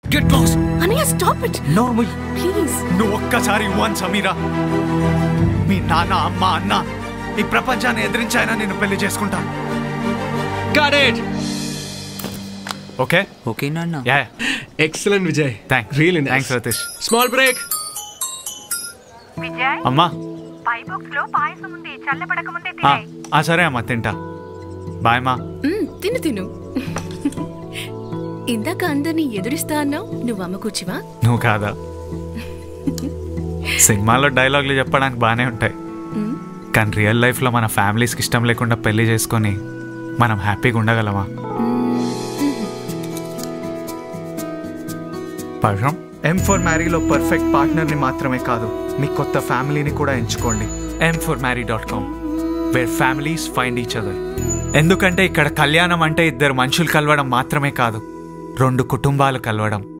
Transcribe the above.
get lost అనయ్య stop it no please నువ్వు ఒక్కసారి వన్ సమీరా మీ నాన్న అమ్మ అన్న ఈ ప్రపంచాన్ని ఎదిరించాయన నేను పెళ్లి చేసుకుంటాను గాట్ ఇట్ ఓకే ఓకే నాన్న yeah excellent Vijay thanks really thanks Ratheesh small break Vijay అమ్మా పై బాక్స్ లో పాయసం ఉంది చల్లబడక ముందే ఆ, తినే ఆ, సరే అమ్మా తింటా బాయ్ మా తిను తిను ఇందాక అందరినీ ఎదురిస్తా అన్నావు నువ్వు అమ్మ కూర్చివా నువ్వు కాదా సినిమాలో డైలాగులు చెప్పడానికి బాగానే ఉంటాయి కానీ రియల్ లైఫ్లో మన ఫ్యామిలీస్కి ఇష్టం లేకుండా పెళ్లి చేసుకొని మనం హ్యాపీగా ఉండగలమా పర్షం ఎం ఫర్ మ్యారీలో పర్ఫెక్ట్ పార్ట్నర్ని మాత్రమే కాదు మీ కొత్త ఫ్యామిలీని కూడా ఎంచుకోండి M for marry dot com where families find each other ఎందుకంటే ఇక్కడ కళ్యాణం అంటే ఇద్దరు మనుషులు కలవడం మాత్రమే కాదు రెండు కుటుంబాలు కలవడం